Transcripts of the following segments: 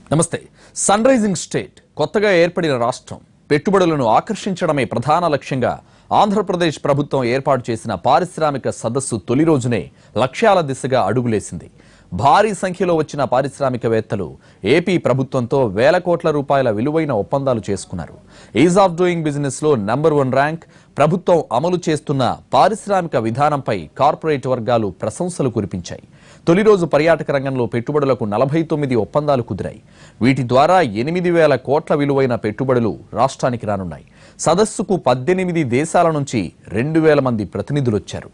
నమస్తే sun rising state కొత్తగా ఏర్పడిన రాష్ట్రం పెట్టుబడులను ఆకర్షించడమే ప్రధాన లక్ష్యంగా ఆంధ్రప్రదేశ్ ప్రభుత్వం ఏర్పాటు చేసిన పారిశ్రామిక సదస్సు తొలి రోజునే లక్ష్యాల దిశగా అడుగులేసింది భారీ సంఖ్యలో వచ్చిన పారిశ్రామికవేత్తలు ఏపీ ప్రభుత్వంతో వేల కోట్ల రూపాయల విలువైన ఒప్పందాలు చేసుకున్నారు ఈజ్ ఆఫ్ డూయింగ్ బిజినెస్ లో నంబర్ వన్ ర్యాంక్ ప్రభుత్వం అమలు చేస్తున్న పారిశ్రామిక విధానంపై కార్పొరేట్ వర్గాలు ప్రశంసలు కురిపించాయి తొలి రోజు పర్యాటక రంగంలో పెట్టుబడులకు నలభై తొమ్మిది ఒప్పందాలు కుదిరాయి వీటి ద్వారా ఎనిమిది వేల కోట్ల విలువైన పెట్టుబడులు రాష్ట్రానికి రానున్నాయి సదస్సుకు పద్దెనిమిది దేశాల నుంచి రెండు వేల మంది ప్రతినిధులొచ్చారు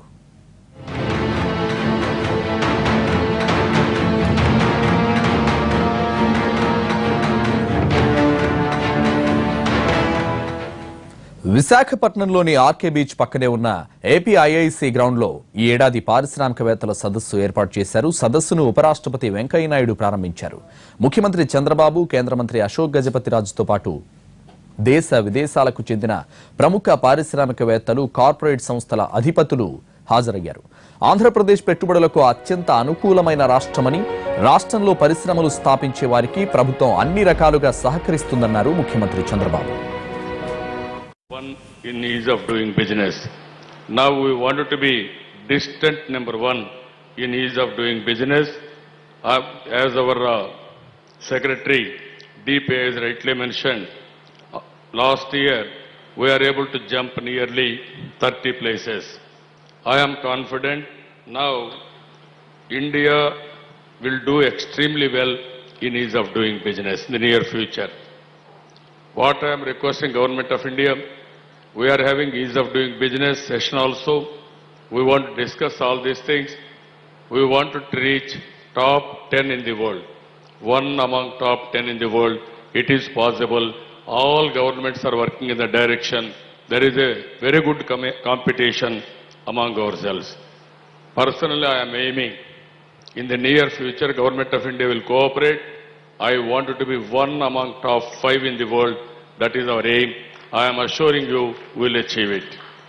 విశాఖపట్నంలోని ఆర్కే బీచ్ పక్కనే ఉన్న ఏపీ ఐఐసి గ్రౌండ్ లో ఈ ఏడాది పారిశ్రామికవేత్తల సదస్సు ఏర్పాటు చేశారు సదస్సును ఉపరాష్ట్రపతి వెంకయ్యనాయుడు ప్రారంభించారు ముఖ్యమంత్రి చంద్రబాబు కేంద్ర మంత్రి అశోక్ గజపతిరాజుతో పాటు దేశ విదేశాలకు చెందిన ప్రముఖ పారిశ్రామికవేత్తలు కార్పొరేట్ సంస్థల అధిపతులు హాజరయ్యారు ఆంధ్రప్రదేశ్ పెట్టుబడులకు అత్యంత అనుకూలమైన రాష్ట్రమని రాష్ట్రంలో పరిశ్రమలు స్థాపించే వారికి ప్రభుత్వం అన్ని రకాలుగా సహకరిస్తుందన్నారు ముఖ్యమంత్రి Chandrababu one in ease of doing business. Now we wanted to be distant number one in ease of doing business. Uh, As our uh, secretary, DP has rightly mentioned, uh, last year we are able to jump nearly 30 places. I am confident now India will do extremely well in ease of doing business in the near future. What I am requesting Government of India, we are having ease of doing business session also. We want to discuss all these things. We want to reach top 10 in the world. One among top 10 in the world. It is possible. All governments are working in the direction. There is a very good com- competition among ourselves. Personally, I am aiming in the near future, Government of India will cooperate. I wanted to be one among top five in the world. That is our aim. I am assuring you we will achieve it.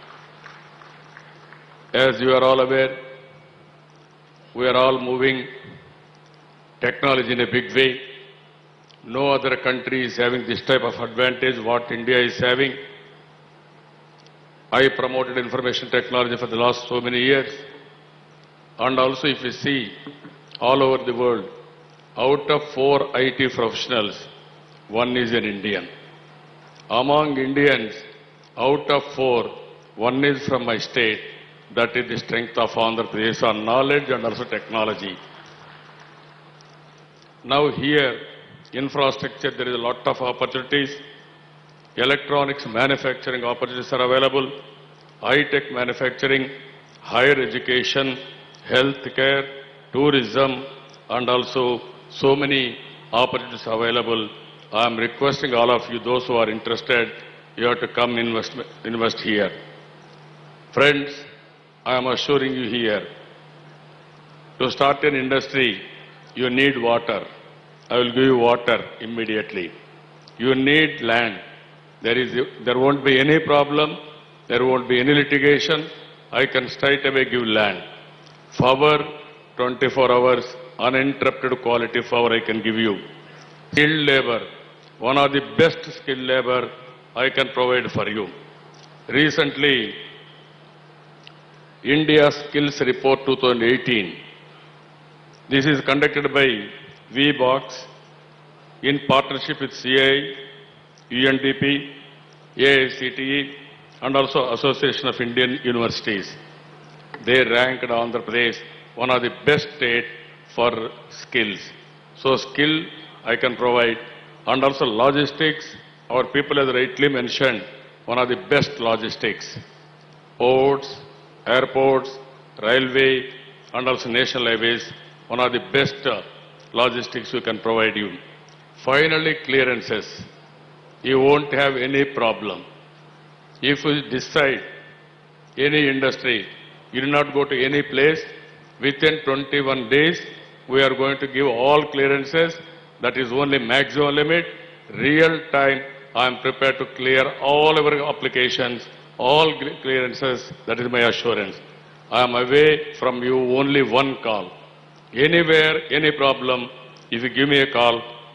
As you are all aware, we are all moving technology in a big way. No other country is having this type of advantage what India is having. I promoted information technology for the last so many years. And also if you see all over the world, out of four IT professionals, one is an Indian. Among Indians, out of four, one is from my state. That is the strength of Andhra Pradesh on knowledge and also technology. Now here, infrastructure, there is a lot of opportunities. Electronics manufacturing opportunities are available. High-tech manufacturing, higher education, healthcare, tourism, and also so many opportunities available. I am requesting all of you, those who are interested, you have to come invest, invest here. Friends, I am assuring you here, to start an industry, you need water. I will give you water immediately. You need land. There is, there won't be any problem. There won't be any litigation. I can straight away give land. Power, 24 hours, uninterrupted quality power I can give you. Skilled labor, one of the best skilled labor I can provide for you. Recently, India Skills Report 2018. This is conducted by VBox in partnership with CI, UNDP, AICTE, and also Association of Indian Universities. They ranked Andhra Pradesh one of the best state for skills. So skill I can provide, and also logistics. Our people, as rightly mentioned, one of the best logistics. Ports, airports, railway, and also national highways, one of the best uh, logistics we can provide you. Finally, clearances. You won't have any problem. If you decide any industry, you do not go to any place, within 21 days, we are going to give all clearances. That is only maximum limit. Real time, I am prepared to clear all our applications, all cle- clearances. That is my assurance. I am away from you only one call. Anywhere, any problem, if you give me a call,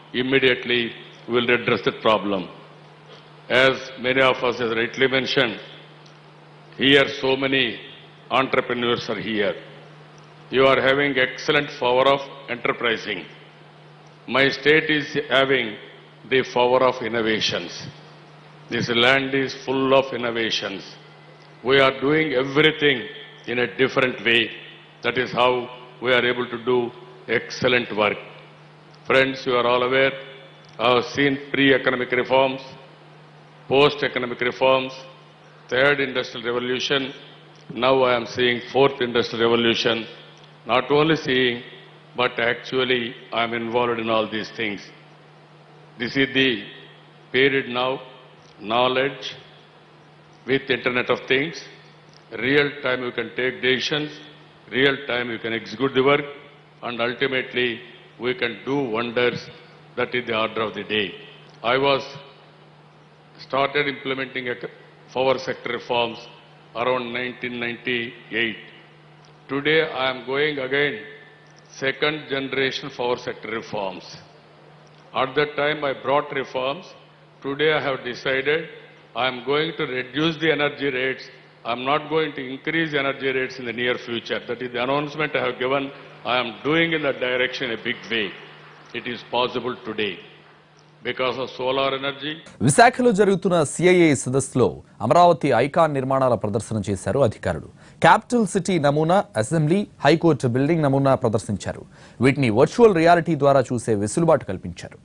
immediately we will address that problem. As many of us has rightly mentioned, here so many entrepreneurs are here. You are having excellent power of enterprising. My state is having the power of innovations. This land is full of innovations. We are doing everything in a different way. That is how we are able to do excellent work. Friends, you are all aware, I have seen pre-economic reforms, post-economic reforms, third industrial revolution. Now I am seeing fourth industrial revolution. Not only seeing, but actually I am involved in all these things. This is the period now, knowledge with Internet of Things, real time you can take decisions, real time you can execute the work, and ultimately we can do wonders. That is the order of the day. I was started implementing ec- power sector reforms around 1998. Today I am going again second generation power sector reforms. At that time I brought reforms. Today I have decided I am going to reduce the energy rates. I am not going to increase energy rates in the near future. That is the announcement I have given. I am doing in that direction in a big way. It is possible today. Because of solar energy, విశాఖలో జరుగుతున్న CIA సదస్సులో Amaravati icon నిర్మాణాల ప్రదర్శన చేశారు అధికారులు capital city నమూనా assembly high court building నమూనా ప్రదర్శించారు వీటిని వర్చువల్ రియాలిటీ ద్వారా చూసే వెసులుబాటు కల్పించారు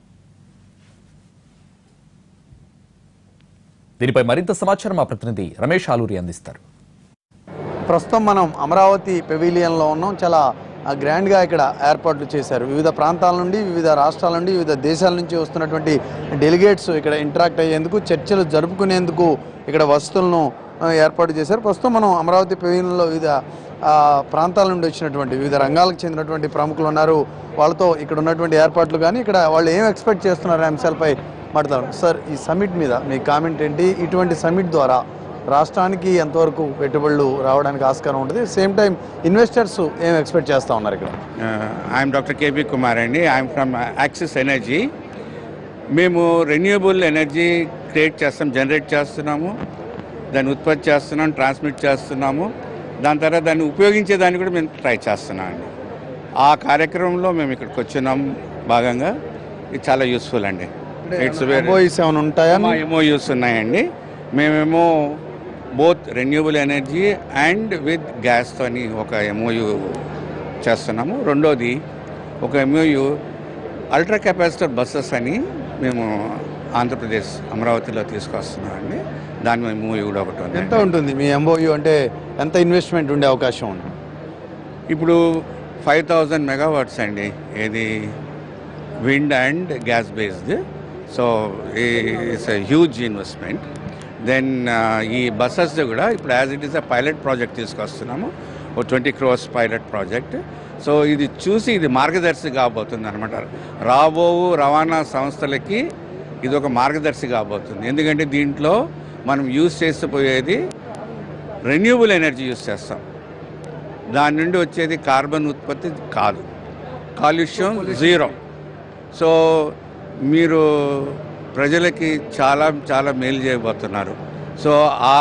దీనిపై మరింత సమాచారం మా ప్రతినిధి రమేష్ ఆలూరి అందిస్తారు ప్రస్తుతం మనం అమరావతి పెవిలియన్లో ఉన్నాం చాలా ఆ, గ్రాండ్గా ఇక్కడ ఏర్పాట్లు చేశారు వివిధ ప్రాంతాల నుండి వివిధ రాష్ట్రాల నుండి వివిధ దేశాల నుంచి వస్తున్నటువంటి డెలిగేట్స్ ఇక్కడ ఇంటరాక్ట్ అయ్యేందుకు చర్చలు జరుపుకునేందుకు ఇక్కడ వసతులను ఆ, ఏర్పాటు చేశారు ప్రస్తుతం మనం అమరావతి పెవిలియన్లో వివిధ ఆ, ప్రాంతాల నుండి వచ్చినటువంటి వివిధ రంగాలకు చెందినటువంటి ప్రముఖులు ఉన్నారు వాళ్ళతో ఇక్కడ ఉన్నటువంటి ఏర్పాట్లు కానీ ఇక్కడ వాళ్ళు ఏం ఎక్స్పెక్ట్ చేస్తున్నారు అనే అంశాలపై మాట్లాడతారు సార్ ఈ సమిట్ మీద మీ కామెంట్ ఏంటి ఇటువంటి సమిట్ ద్వారా రాష్ట్రానికి ఎంతవరకు పెట్టుబడులు రావడానికి ఆస్కారం ఉంటుంది సేమ్ టైం ఇన్వెస్టర్స్ ఏం ఎక్స్పెక్ట్ చేస్తూ ఉన్నారు ఇక్కడ ఐఎమ్ డాక్టర్ కేబీ కుమార్ అండి ఐఎమ్ ఫ్రమ్ యాక్సిస్ ఎనర్జీ మేము రెన్యూబుల్ ఎనర్జీ క్రియేట్ చేస్తాం జనరేట్ చేస్తున్నాము దాన్ని ఉత్పత్తి చేస్తున్నాం ట్రాన్స్మిట్ చేస్తున్నాము దాని తర్వాత దాన్ని ఉపయోగించే దాన్ని కూడా మేము ట్రై చేస్తున్నాం అండి ఆ కార్యక్రమంలో మేము ఇక్కడికి వచ్చినాం భాగంగా ఇది చాలా యూస్ఫుల్ అండి ఇట్స్ వెరీ ఎంఓఈస్ ఏమైనా ఉంటాయా మా ఎంఓయూస్ ఉన్నాయండి మేమేమో both renewable energy and with గ్యాస్తోని ఒక ఎంఓయు చేస్తున్నాము రెండోది ఒక ఎంఓయు అల్ట్రా కెపాసిటర్ బస్సెస్ అని మేము ఆంధ్రప్రదేశ్ అమరావతిలో తీసుకొస్తున్నామండి దాని ఎంఓయు కూడా ఒకటి ఉంది ఎంత ఉంటుంది మీ ఎంఓయు అంటే ఎంత ఇన్వెస్ట్మెంట్ ఉండే అవకాశం ఉంది ఇప్పుడు ఫైవ్ థౌజండ్ మెగావాట్స్ అండి ఏది wind and gas based so it's huge investment then ఈ బస్సెస్ కూడా ఇప్పుడు as it is a pilot project తీసుకొస్తున్నాము ఓ twenty crores pilot project so ఇది చూసి ఇది మార్గదర్శి కాబోతుంది అనమాట రాబో రవాణా సంస్థలకి ఇది ఒక మార్గదర్శి కాబోతుంది ఎందుకంటే దీంట్లో మనం యూజ్ చేసిపోయేది రెన్యూబుల్ ఎనర్జీ యూజ్ చేస్తాం దాని నుండి వచ్చేది కార్బన్ ఉత్పత్తి కాదు కాలుష్యం జీరో సో మీరు ప్రజలకి చాలా చాలా మేలు చేయబోతున్నారు సో ఆ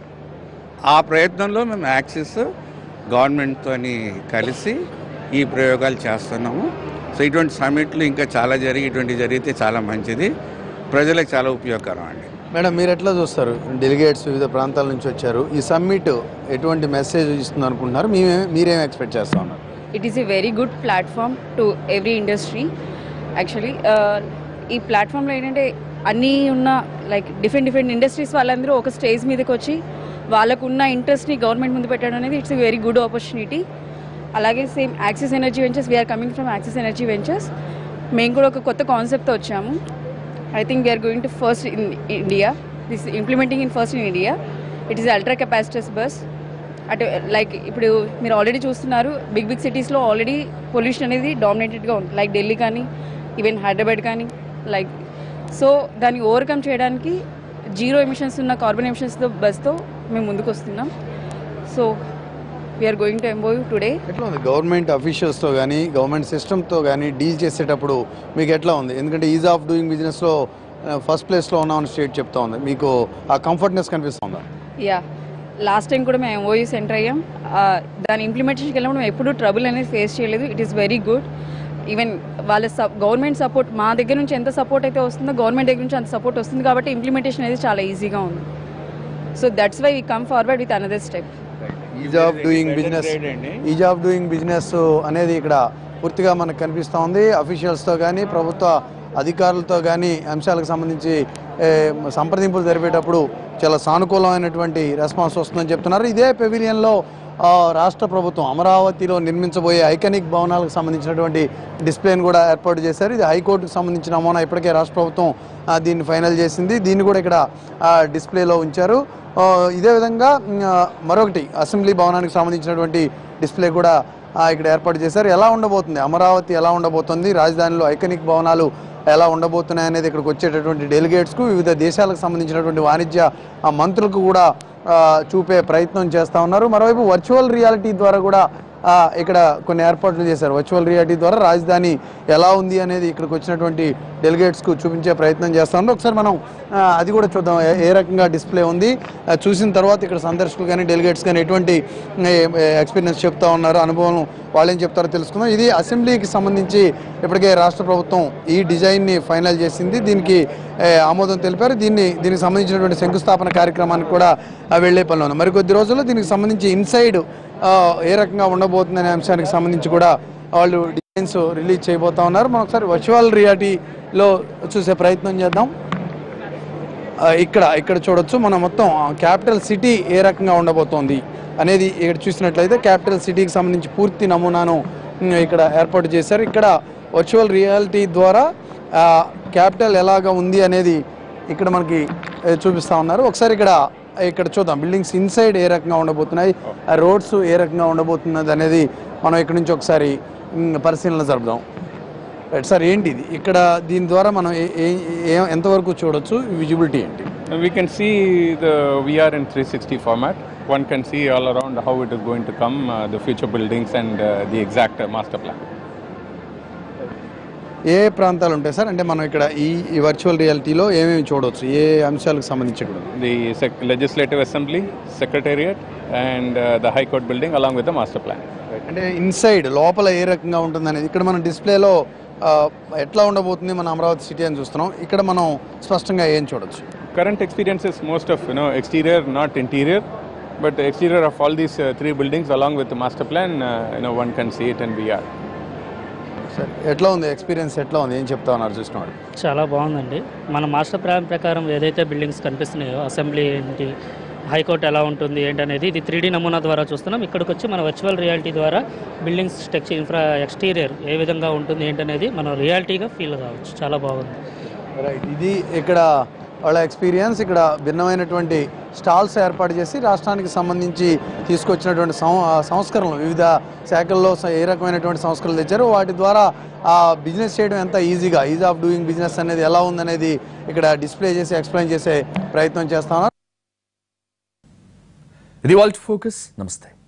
ఆ ప్రయత్నంలో మేము యాక్సిస్ గవర్నమెంట్తో కలిసి ఈ ప్రయోగాలు చేస్తున్నాము సో ఇటువంటి సమిట్లు ఇంకా చాలా జరిగి ఇటువంటి జరిగితే చాలా మంచిది ప్రజలకు చాలా ఉపయోగకరం అండి మేడం మీరు ఎట్లా చూస్తారు డెలిగేట్స్ వివిధ ప్రాంతాల నుంచి వచ్చారు ఈ సమ్మిట్ ఎటువంటి మెసేజ్ ఇస్తుంది అనుకుంటున్నారు మీరే మీరేం ఎక్స్పెక్ట్ చేస్తా ఉన్నారు it is a very good platform to every industry actually ఈ ప్లాట్ఫామ్లో ఏంటంటే అన్నీ ఉన్న లైక్ డిఫరెంట్ డిఫరెంట్ ఇండస్ట్రీస్ వాళ్ళందరూ ఒక స్టేజ్ మీదకి వచ్చి వాళ్ళకు ఉన్న ఇంట్రెస్ట్ని గవర్నమెంట్ ముందు పెట్టడం అనేది it's a very good opportunity అలాగే same Axis energy ventures we're coming from Axis energy ventures మేము కూడా ఒక కొత్త కాన్సెప్ట్తో వచ్చాము I think we're going to first in India this implementing in first in India it is ultra capacitors bus అటు like ఇప్పుడు మీరు ఆల్రెడీ చూస్తున్నారు బిగ్ బిగ్ సిటీస్లో ఆల్రెడీ పొల్యూషన్ అనేది డామినేటెడ్గా ఉంది లైక్ ఢిల్లీ కానీ ఈవెన్ హైదరాబాద్ కానీ లైక్ సో దాన్ని ఓవర్కమ్ చేయడానికి జీరో ఎమిషన్స్ ఉన్న కార్బన్ ఎమిషన్స్తో బస్తో మేము ముందుకు వస్తున్నాం so we're going to MoU today ఎట్లా ఉంది గవర్నమెంట్ అఫీషియల్స్తో కానీ గవర్నమెంట్ సిస్టమ్తో కానీ డీల్ చేసేటప్పుడు మీకు ఎట్లా ఉంది ఎందుకంటే ఈజ్ ఆఫ్ డూయింగ్ బిజినెస్లో ఫస్ట్ ప్లేస్లో ఉన్నామని స్టేట్ చెప్తా ఉంది మీకు ఆ కంఫర్ట్నెస్ కనిపిస్తుందా యా లాస్ట్ టైం కూడా మేము ఎంఓయూస్ ఎంటర్ అయ్యాం ఆ, దాని ఇంప్లిమెంటేషన్కి వెళ్ళినప్పుడు మేము ఎప్పుడూ ట్రబుల్ అనేది ఫేస్ చేయలేదు it is very good even వాళ్ళ గవర్నమెంట్ సపోర్ట్ మా దగ్గర నుంచి ఎంత సపోర్ట్ అయితే వస్తుందో గవర్నమెంట్ దగ్గర నుంచి అంత సపోర్ట్ వస్తుంది కాబట్టి ఇంప్లిమెంటేషన్ అనేది చాలా ఈజీగా ఉంది so that's why we come forward with another step ease of doing business ease of doing business అనేది ఇక్కడ పూర్తిగా మనకు కనిపిస్తూ ఉంది అఫీషియల్స్తో కానీ ప్రభుత్వ అధికారులతో కానీ అంశాలకు సంబంధించి ఏ, సంప్రదింపులు జరిపేటప్పుడు చాలా సానుకూలమైనటువంటి రెస్పాన్స్ వస్తుందని చెప్తున్నారు ఇదే పెవిలియన్లో ఆ, రాష్ట్ర ప్రభుత్వం అమరావతిలో నిర్మించబోయే ఐకానిక్ భవనాలకు సంబంధించినటువంటి డిస్ప్లేని కూడా ఏర్పాటు చేశారు ఇది హైకోర్టుకు సంబంధించిన నమూనా ఇప్పటికే రాష్ట్ర ప్రభుత్వం ఆ, దీన్ని ఫైనల్ చేసింది దీన్ని కూడా ఇక్కడ ఆ, డిస్ప్లేలో ఉంచారు ఆ, ఇదే విధంగా ఉమ్, ఆ, మరొకటి అసెంబ్లీ భవనానికి సంబంధించినటువంటి డిస్ప్లే కూడా ఆ, ఇక్కడ ఏర్పాటు చేశారు ఎలా ఉండబోతుంది అమరావతి ఎలా ఉండబోతుంది రాజధానిలో ఐకనిక్ భవనాలు ఎలా ఉండబోతున్నాయి అనేది ఇక్కడికి వచ్చేటటువంటి డెలిగేట్స్కు వివిధ దేశాలకు సంబంధించినటువంటి వాణిజ్య ఆ, మంత్రులకు కూడా ఆ, చూపే ప్రయత్నం చేస్తూ ఉన్నారు మరోవైపు వర్చువల్ రియాలిటీ ద్వారా కూడా ఆ, ఇక్కడ కొన్ని ఏర్పాట్లు చేశారు వర్చువల్ రియాలిటీ ద్వారా రాజధాని ఎలా ఉంది అనేది ఇక్కడికి వచ్చినటువంటి డెలిగేట్స్కు చూపించే ప్రయత్నం చేస్తా ఉన్నారు ఒకసారి మనం ఆ, అది కూడా చూద్దాం ఏ- ఏ రకంగా డిస్ప్లే ఉంది ఆ, చూసిన తర్వాత ఇక్కడ సందర్శకులు కానీ డెలిగేట్స్ కానీ ఎటువంటి ఎక్స్పీరియన్స్ చెప్తా ఉన్నారు అనుభవం వాళ్ళు ఏం చెప్తారో తెలుసుకుందాం ఇది అసెంబ్లీకి సంబంధించి ఇప్పటికే రాష్ట్ర ప్రభుత్వం ఈ డిజైన్ని ఫైనల్ చేసింది దీనికి ఏ, ఆమోదం తెలిపారు దీన్ని దీనికి సంబంధించినటువంటి శంకుస్థాపన కార్యక్రమానికి కూడా ఆ, వెళ్లే పనిలో ఉంది మరికొద్ది రోజుల్లో దీనికి సంబంధించి ఇన్సైడ్ ఆ, ఏ రకంగా ఉండబోతుందనే అంశానికి సంబంధించి కూడా వాళ్ళు డిజైన్స్ రిలీజ్ చేయబోతా ఉన్నారు మనం ఒకసారి వర్చువల్ రియాలిటీలో చూసే ప్రయత్నం చేద్దాం ఆ, ఇక్కడ ఇక్కడ చూడొచ్చు మనం మొత్తం క్యాపిటల్ సిటీ ఏ రకంగా ఉండబోతోంది అనేది ఇక్కడ చూసినట్లయితే క్యాపిటల్ సిటీకి సంబంధించి పూర్తి నమూనాను ఉమ్, ఇక్కడ ఏర్పాటు చేశారు ఇక్కడ వర్చువల్ రియాలిటీ ద్వారా క్యాపిటల్ ఎలాగా ఉంది అనేది ఇక్కడ మనకి ఏ, చూపిస్తా ఉన్నారు ఒకసారి ఇక్కడ ఇక్కడ చూద్దాం బిల్డింగ్స్ ఇన్సైడ్ ఏ రకంగా ఉండబోతున్నాయి ఆ రోడ్స్ ఏ రకంగా ఉండబోతున్నది అనేది మనం ఇక్కడ నుంచి ఒకసారి ఉమ్, పరిశీలన జరుపుదాం రైట్ సార్ ఏంటి ఇది ఇక్కడ దీని ద్వారా మనం ఏ- ఏ- ఏ- ఎంతవరకు చూడొచ్చు విజిబిలిటీ ఏంటి We can see the VR in 360 format. One can see all around how it is going to come, uh, the future buildings and uh, the exact uh, master plan. ఏ ప్రాంతాలు ఉంటాయి సార్ అంటే మనం ఇక్కడ ఈ ఈ virtual రియాలిటీలో ఏమేమి చూడవచ్చు ఏ అంశాలకు సంబంధించి కూడా The sec- Legislative Assembly, Secretariat, and uh, the High Court building along with the master plan. అంటే ఇన్సైడ్ లోపల ఏ రకంగా ఉంటుంది అనేది ఇక్కడ మనం డిస్ప్లేలో ఆ, ఎట్లా ఉండబోతుంది మన అమరావతి సిటీ అని చూస్తున్నాం ఇక్కడ మనం స్పష్టంగా ఏం చూడొచ్చు Current experience is most of you know exterior, not interior, but the exterior of all these uh, three buildings along with the master plan, uh, you know, one can see it in VR. Sir ఎట్లా ఉంది experience ఎట్లా ఉంది ఏం చెప్తా ఉన్నారు చూసినాడు చాలా బాగుందండి మన మాస్టర్ ప్లాన్ ప్రకారం ఏదైతే బిల్డింగ్స్ కనిపిస్తున్నాయో అసెంబ్లీ ఏంటి హైకోర్టు ఎలా ఉంటుంది ఏంటనేది ఇది త్రీ నమూనా ద్వారా చూస్తున్నాం ఇక్కడికి వచ్చి మన వర్చువల్ రియాలిటీ ద్వారా బిల్డింగ్స్ స్ట్రక్చర్ ఇన్ఫ్రా ఎక్స్టీరియర్ ఏ విధంగా ఉంటుంది ఏంటనేది మనం రియాలిటీగా ఫీల్ కావచ్చు చాలా బాగుంది రైట్ ఇది ఇక్కడ వాళ్ళ ఎక్స్పీరియన్స్ ఇక్కడ భిన్నమైనటువంటి స్టాల్స్ ఏర్పాటు చేసి రాష్ట్రానికి సంబంధించి తీసుకొచ్చినటువంటి సం ఆ సంస్కరణలు వివిధ శాఖల్లో స- ఏ రకమైనటువంటి సంస్కరణలు తెచ్చారు వాటి ద్వారా ఆ బిజినెస్ చేయడం ఎంత ఈజీగా ఈజ్ ఆఫ్ డూయింగ్ బిజినెస్ అనేది ఎలా ఉందనేది ఇక్కడ డిస్ప్లే చేసి ఎక్స్ప్లెయిన్ చేసే ప్రయత్నం చేస్తా ఉన్నారు ఇది వాళ్ళ ఫోకస్ నమస్తే